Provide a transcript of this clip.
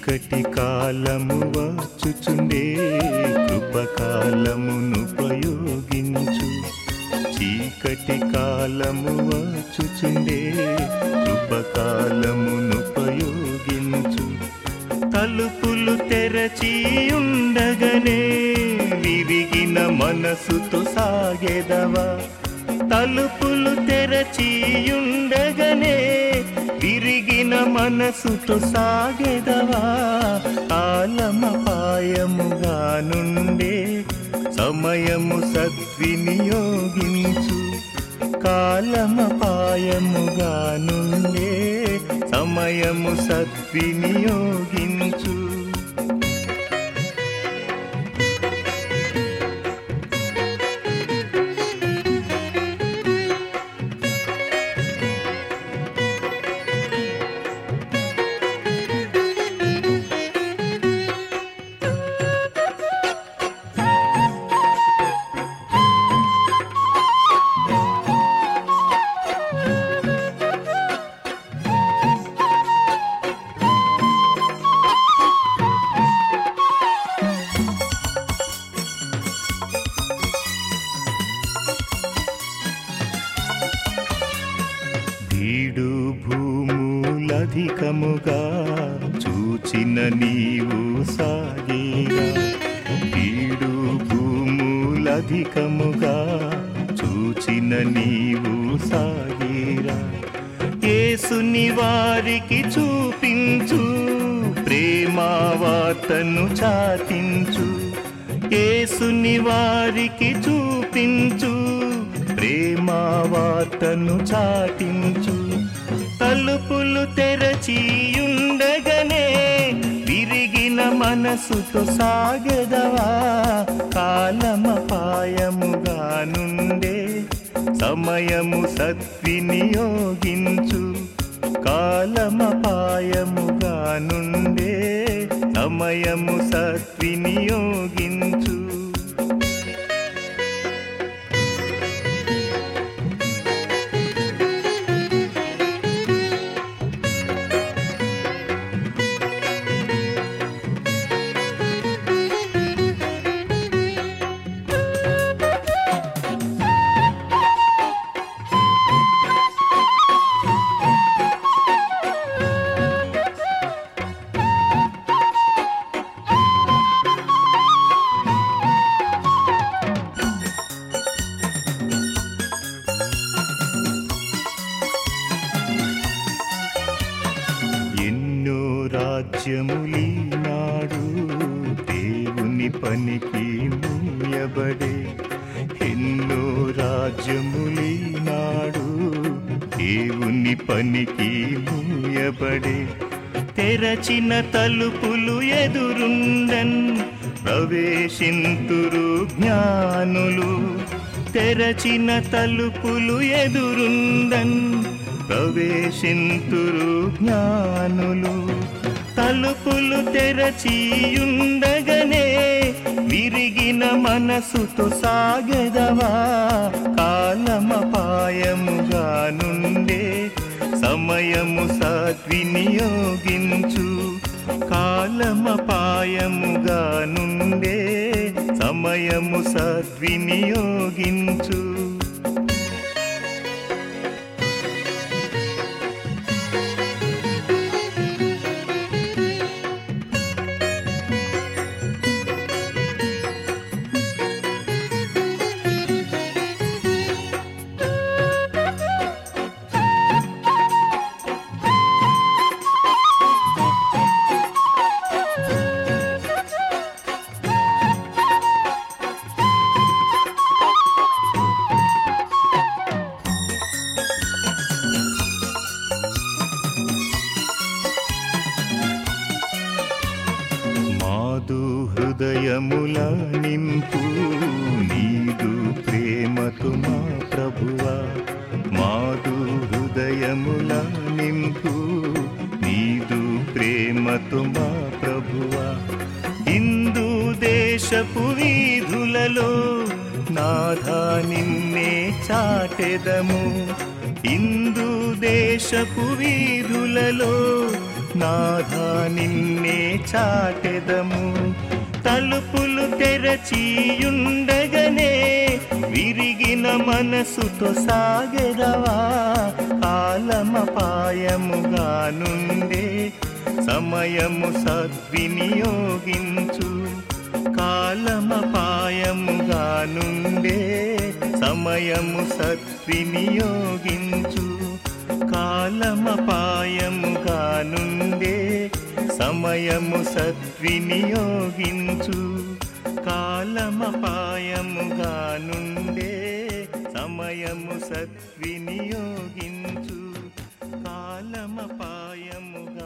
చీకటి కాలము వచ్చుచుండే కృపకాలమును ఉపయోగించు చీకటి కాలము వచ్చుచుండే కృపకాలమును ఉపయోగించు తలుపులు తెరచి ఉండగనే విరిగిన మనసుతో సాగెదవా తలుపులు తెరచి ఉండగనే విరిగిన మనసుతో సాగెదవా కాలమపాయముగా నుండే సమయము సద్వినియోగించు కాలమపాయముగా నుండే సమయము సద్వినియోగించు వీడు భూములధికముగా చూచిన నీవు సాగేగా వీడు భూములధికముగా చూచిన నీవు సాగేరా యేసుని వారికి చూపించు ప్రేమావార్తను చాటించు యేసుని వారికి చూపించు ప్రేమావార్తను చాటించు తలుపులు తెరచియుండగనే విరిగిన మనసుతో సాగెదవా కాలమపాయముగా నుండే సమయము సద్వినియోగించు కాలమపాయముగా నుండే సమయము సద్వినియోగించు ఎన్నో రాజ్యములీనాడు దేవుని పనికి మూయబడే ఎన్నో రాజ్యములీనాడు దేవుని పనికి మూయబడే తెరచిన తలుపులు ఎదురుండన్ ప్రవేశింతురు జ్ఞానులు తెరచిన తలుపులు ఎదురుండన్ ప్రవేశింతురు జ్ఞానులు తలుపులు తెరచియుండగనే విరిగిన మనసుతో సాగెదవా కాలమపాయముగా నుండే సమయము సద్వినియోగించు కాలమపాయముగా నుండే సమయము సద్వినియోగించు మాదు హృదయముల నింపు నీదు ప్రేమతో మా ప్రభువా మాదు హృదయముల నింపు నీదు ప్రేమతో మా ప్రభువా హిందూ దేశపు వీధులలో నాథా నిన్నే చాటెదము హిందూ దేశపు వీధులలో నాథా నిన్నే చాటెదము తలుపులు తెరచియుండగనే విరిగిన మనసుతో సాగెదవా కాలమపాయముగా నుండే సమయము సద్వినియోగించు కాలమపాయముగా నుండే సమయము సద్వినియోగించు కాలమపాయముగా నుండే సమయము సద్వినియోగించు కాలమపాయముగా నుండే సమయము సద్వినియోగించు కాలమపాయముగా